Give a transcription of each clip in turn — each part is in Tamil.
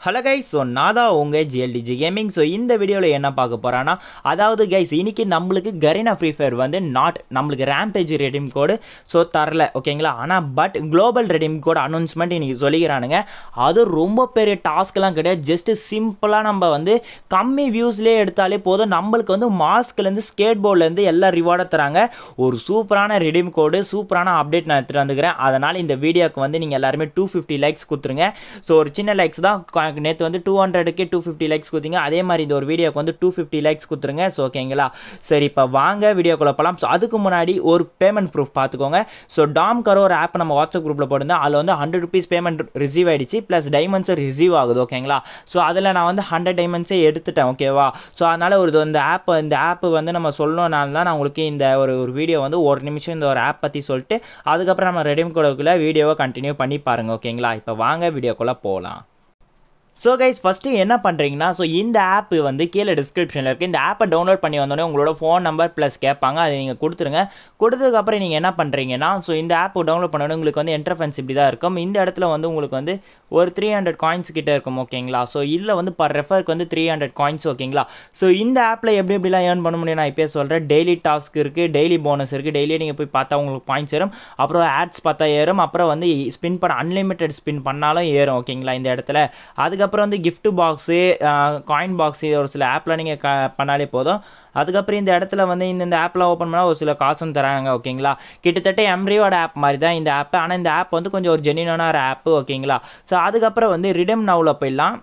ஹலோ கைஸ் ஸோ நான் தான் உங்கள் ஜிஎல்டிஜி கேமிங் ஸோ இந்த வீடியோவில் என்ன பார்க்க போகிறேன்னா அதாவது கைஸ் இன்னைக்கு நம்மளுக்கு கரீனா ஃப்ரீ ஃபயர் வந்து நாட் நம்மளுக்கு ரேம்பேஜ் ரெடீம் கோடு ஸோ தரல ஓகேங்களா ஆனால் but global redeem code announcement இன்றைக்கி சொல்லிக்கிறானுங்க அது ரொம்ப பெரிய டாஸ்க்லாம் கிடையாது ஜஸ்ட்டு சிம்பிளாக நம்ம வந்து கம்மி வியூஸ்லேயே எடுத்தாலே போதும் நம்மளுக்கு வந்து மாஸ்க்லேருந்து ஸ்கேட் போர்ட்லேருந்து எல்லா ரிவார்டை தராங்க ஒரு சூப்பரான ரெடீம் கோடு சூப்பரான அப்டேட் நான் எடுத்துகிட்டு வந்துக்கிறேன் அதனால் இந்த வீடியோக்கு வந்து நீங்கள் எல்லாருமே டூ ஃபிஃப்டி லைக்ஸ் கொடுத்துருங்க ஸோ ஒரு சின்ன லைக்ஸ் தான் நேற்று வந்து டூ ஹண்ட்ரடுக்கு டூ ஃபிஃப்டி லைக்ஸ் கொடுத்தீங்க அதே மாதிரி இந்த ஒரு வீடியோக்கு வந்து டூ ஃபிஃப்டி லைக்ஸ் கொடுத்துருங்க ஸோ ஓகேங்களா சரி இப்போ வாங்க வீடியோக்குள்ள போகலாம் ஸோ அதுக்கு முன்னாடி ஒரு பேமெண்ட் ப்ரூஃப் பார்த்துக்கோங்க ஸோ டாம் கரோ ஒரு ஆப் நம்ம வாட்ஸ்அப் குரூப்பில் போட்டிருந்தேன் அதில் வந்து ஹண்ட்ரட் ருபீஸ் பேமெண்ட் ரிசீவ் ஆயிடுச்சு ப்ளஸ் டைமண்ட்ஸும் ரிசீவ் ஆகுது ஓகேங்களா ஸோ அதில் நான் வந்து ஹண்ட்ரட் டைமண்ட்ஸே எடுத்துட்டேன் ஓகேவா ஸோ அதனால் ஒரு இது இந்த ஆப் இந்த ஆப் வந்து நம்ம சொல்லணும்னால தான் நான் உங்களுக்கு இந்த ஒரு ஒரு வீடியோ வந்து ஒரு நிமிஷம் இந்த ஒரு ஆப் பற்றி சொல்லிட்டு அதுக்கப்புறம் நம்ம ரெடீம் கோடுக்குள்ளே வீடியோவை கண்டினியூ பண்ணி பாருங்கள் ஓகேங்களா இப்போ வாங்க வீடியோக்குள்ளே போகலாம் ஸோ கைஸ் ஃபஸ்ட்டு என்ன பண்ணுறீங்கன்னா ஸோ இந்த ஆப் வந்து கீழே டிஸ்கிரிப்ஷனில் இருக்குது இந்த ஆப்பை டவுன்லோட் பண்ணி வந்தோடனே உங்களோட ஃபோன் நம்பர் ப்ளஸ் கேட்பாங்க அதை நீங்கள் கொடுத்துருங்க கொடுத்ததுக்கப்புறம் நீங்கள் என்ன பண்ணுறீங்கன்னா ஸோ இந்த ஆப் டவுன்லோட் பண்ணோடனே உங்களுக்கு வந்து என்டர்ஃபென்ஸ் இப்படி தான் இருக்கும் இந்த இடத்துல வந்து உங்களுக்கு வந்து ஒரு த்ரீ ஹண்ட்ரட் காயின்ஸ் கிட்டே இருக்கும் ஓகேங்களா ஸோ இதில் வந்து பர் ரெஃபருக்கு வந்து த்ரீ ஹண்ட்ரட் காயின்ஸ் ஓகேங்களா ஸோ இந்த ஆப்பில் எப்படி எப்படிலாம் ஏர்ன் பண்ண முடியும் நான் இப்போ சொல்கிறேன் டெய்லி டாஸ்க் இருக்குது டெய்லி போனஸ் இருக்குது டெய்லி நீங்கள் போய் பார்த்தா உங்களுக்கு பாயிண்ட்ஸ் ஏறும் அப்புறம் ஆட்ஸ் பார்த்தா ஏறும் அப்புறம் வந்து ஸ்பின் பண்ண அன்லிமிட்டெட் ஸ்பின் பண்ணாலும் ஏறும் ஓகேங்களா இந்த இடத்துல அதுக்கப்புறம் வந்து gift பாக்ஸு காயின் பாக்ஸு ஒரு சில ஆப்பில் நீங்கள் க பண்ணாலே போதும் அதுக்கப்புறம் இந்த இடத்துல வந்து இந்த இந்த ஆப்பில் ஓப்பன் பண்ணால் ஒரு சில காசும் தராங்க ஓகேங்களா கிட்டத்தட்ட எம்ரியோட ஆப் மாதிரி தான் இந்த ஆப் ஆனால் இந்த ஆப் வந்து கொஞ்சம் ஒரு ஜென்யூனான ஒரு ஆப்பு ஓகேங்களா ஸோ அதுக்கப்புறம் வந்து ரிடம் நவுல போயிடலாம்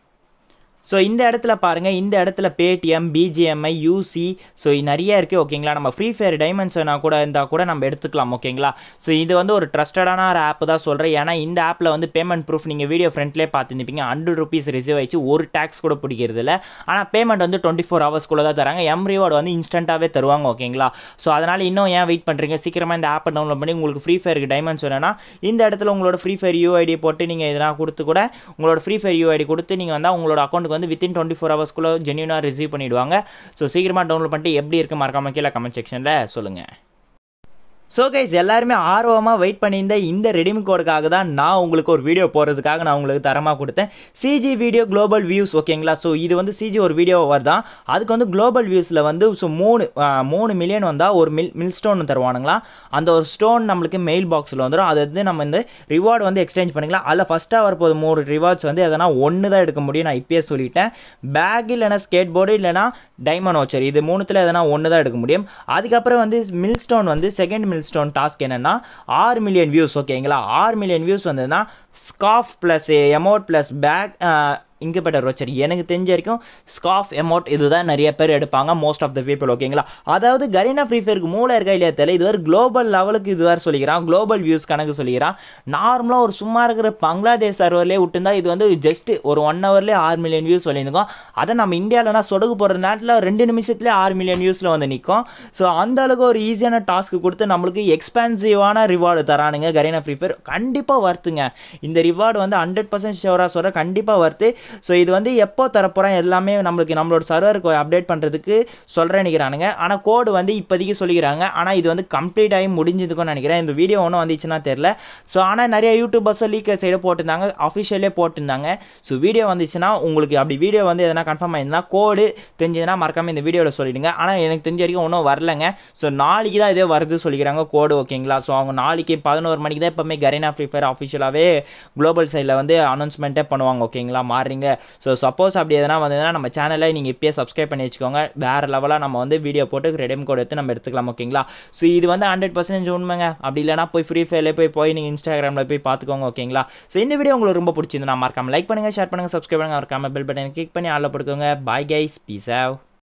ஸோ இந்த இடத்துல பாருங்கள் இந்த இடத்துல பேடிஎம் பிஜிஎம்ஐ யூசி ஸோ நிறைய இருக்குது ஓகேங்களா நம்ம ஃப்ரீ ஃபயர் டைமண்ட்ஸ் நான் கூட இருந்தால் கூட நம்ம எடுத்துக்கலாம் ஓகேங்களா ஸோ இது வந்து ஒரு ட்ரஸ்டடான ஒரு ஆப் தான் சொல்கிறேன் ஏன்னா இந்த ஆப்பில் வந்து பேமெண்ட் ப்ரூஃப் நீங்கள் வீடியோ ஃப்ரண்ட்லேயே பார்த்துருப்பீங்க ஹண்ட்ரட் ருபீஸ் ரிசீவ் ஆயிடுச்சு ஒரு டேக்ஸ் கூட பிடிக்கிறது இல்லை ஆனால் பேமெண்ட் வந்து டுவெண்ட்டி ஃபோர் ஹவர்ஸ்க்குள்ளே தான் தராங்க எம் ரிவார்டு வந்து இன்ஸ்டண்ட்டாகவே தருவாங்க ஓகேங்களா ஸோ அதனால் இன்னும் ஏன் வெயிட் பண்ணுறீங்க சீக்கிரமாக இந்த ஆப்பை டவுன்லோட் பண்ணி உங்களுக்கு ஃப்ரீ ஃபயருக்கு டைமண்ட்ஸ் வேணும்னா இந்த இடத்துல உங்களோட ஃப்ரீ ஃபயர் யூஐடி போட்டு நீங்கள் எதனா கொடுத்து கூட உங்களோட ஃப்ரீ ஃபயர் யூஐடி கொடுத்து நீங்கள் வந்தால் உங்களோட அக்கௌண்ட்டுக்கு வந்து வித்தின் டுவெண்ட்டி ஃபோர் ஹவர்ஸ்க்குள்ளே ஜென்யூனாக ரிசீவ் பண்ணிவிடுவாங்க ஸோ சீக்கிரமாக டவுன்லோட் பண்ணிட்டு எப்படி இருக்குது மறக்காம கீழே கமெண்ட் செக்ஷனில் சொல்லுங்கள் ஸோ கைஸ் எல்லாருமே ஆர்வமாக வெயிட் பண்ணியிருந்த இந்த ரெடிம் கோடுக்காக தான் நான் உங்களுக்கு ஒரு வீடியோ போடுறதுக்காக நான் உங்களுக்கு தரமாக கொடுத்தேன் சிஜி வீடியோ குளோபல் வியூஸ் ஓகேங்களா ஸோ இது வந்து சிஜி ஒரு வீடியோ வருதான் அதுக்கு வந்து குளோபல் வியூஸில் வந்து ஸோ மூணு மூணு மில்லியன் வந்தால் ஒரு மில் மில் ஸ்டோன் தருவானுங்களா அந்த ஒரு ஸ்டோன் நம்மளுக்கு மெயில் பாக்ஸில் வந்துடும் அது வந்து நம்ம இந்த ரிவார்டு வந்து எக்ஸ்சேஞ்ச் பண்ணிக்கலாம் அதில் ஃபஸ்ட்டாக வரப்போது மூணு ரிவார்ட்ஸ் வந்து எதனா ஒன்று தான் எடுக்க முடியும் நான் இப்பயே சொல்லிட்டேன் பேக் இல்லைனா ஸ்கேட் போர்டு இல்லைனா டைமண்ட் வாச்சர் இது மூணுத்தில் எதனா ஒன்று தான் எடுக்க முடியும் அதுக்கப்புறம் வந்து மில் ஸ்டோன் வந்து செகண்ட் மில் ஸ்டோன் டாஸ்க் என்னென்னா ஆறு மில்லியன் வியூஸ் ஓகேங்களா ஆறு மில்லியன் வியூஸ் வந்ததுன்னா scarf plus amount plus bag incubator voucher எனக்கு தெரிஞ்ச வரைக்கும் ஸ்காஃப் எமௌண்ட் இதுதான் நிறைய பேர் எடுப்பாங்க மோஸ்ட் ஆஃப் த பீப்புள் ஓகேங்களா அதாவது கரீனா ஃப்ரீ ஃபயருக்கு மூளை இருக்கா இல்லையா தெரியல இது வரை குளோபல் லெவலுக்கு இது வேறு சொல்லிக்கிறான் குளோபல் வியூஸ் கணக்கு சொல்லிக்கிறான் நார்மலாக ஒரு சும்மா இருக்கிற பங்களாதேஷ் சர்வர்லேயே விட்டுருந்தா இது வந்து ஜஸ்ட் ஒரு ஒன் ஹவர்லேயே ஆறு மில்லியன் வியூஸ் சொல்லியிருக்கோம் அதை நம்ம இந்தியாவில்னா சொடுக்கு போகிற நேரத்தில் ரெண்டு நிமிஷத்துலேயே ஆறு மில்லியன் வியூஸில் வந்து நிற்கும் ஸோ அந்த அளவுக்கு ஒரு ஈஸியான டாஸ்க் கொடுத்து நம்மளுக்கு எக்ஸ்பென்சிவான ரிவார்டு தரானுங்க கரீனா ஃப்ரீ ஃபயர் கண்டிப்பாக வருத்துங்க இந்த ரிவார்டு வந்து ஹண்ட்ரட் பர்சன்ட் ஷோராக சொல்கிற கண்டிப்பாக வருத்து ஸோ இது வந்து எப்போ தரப்போகிறேன் எல்லாமே நம்மளுக்கு நம்மளோட சர்வருக்கு அப்டேட் பண்ணுறதுக்கு சொல்கிறேன் நினைக்கிறானுங்க ஆனால் கோடு வந்து இப்போதைக்கு சொல்லிக்கிறாங்க ஆனால் இது வந்து கம்ப்ளீட் ஆகி முடிஞ்சதுக்கும் நினைக்கிறேன் இந்த வீடியோ ஒன்றும் வந்துச்சுன்னா தெரில ஸோ ஆனால் நிறைய யூடியூபர்ஸும் லீக் சைடு போட்டிருந்தாங்க அஃபிஷியலே போட்டிருந்தாங்க ஸோ வீடியோ வந்துச்சுன்னா உங்களுக்கு அப்படி வீடியோ வந்து எதனா கன்ஃபார்ம் ஆயிருந்தா கோடு தெரிஞ்சதுன்னா மறக்காமல் இந்த வீடியோவில் சொல்லிடுங்க ஆனால் எனக்கு தெரிஞ்ச வரைக்கும் ஒன்றும் வரலங்க ஸோ நாளைக்கு தான் இதே வருது சொல்லிக்கிறாங்க கோடு ஓகேங்களா ஸோ அவங்க நாளைக்கு பதினோரு மணிக்கு தான் எப்போவுமே கரீனா ஃப்ரீ ஃபயர் அஃபிஷியலாகவே குளோபல் சைடில் வந்து அனௌன்ஸ்மெண்ட்டே பண்ணுவாங்க ஓகேங்களா மாறுறீங்க ஸோ சப்போஸ் அப்படி எதனா வந்ததுன்னா நம்ம சேனலை நீங்கள் இப்போயே சப்ஸ்கிரைப் பண்ணி வச்சுக்கோங்க வேறு லெவலாக நம்ம வந்து வீடியோ போட்டு ரெடிம் கோட் எடுத்து நம்ம எடுத்துக்கலாம் ஓகேங்களா ஸோ இது வந்து ஹண்ட்ரட் பர்சன்டேஜ் உண்மைங்க அப்படி இல்லைனா போய் ஃப்ரீ ஃபயர்லேயே போய் போய் நீங்கள் இன்ஸ்டாகிராமில் போய் பார்த்துக்கோங்க ஓகேங்களா ஸோ இந்த வீடியோ உங்களுக்கு ரொம்ப பிடிச்சிருந்தா மறக்காம லைக் பண்ணுங்கள் ஷேர் பண்ணுங்கள் சப்ஸ்கிரைப் பண்ணுங்கள் மறக்காம பெல் பட்டன் கிளிக் பண்ணி ஆளில் போட்டுக்கோங்க பாய் கைஸ் பீஸ் ஆவ்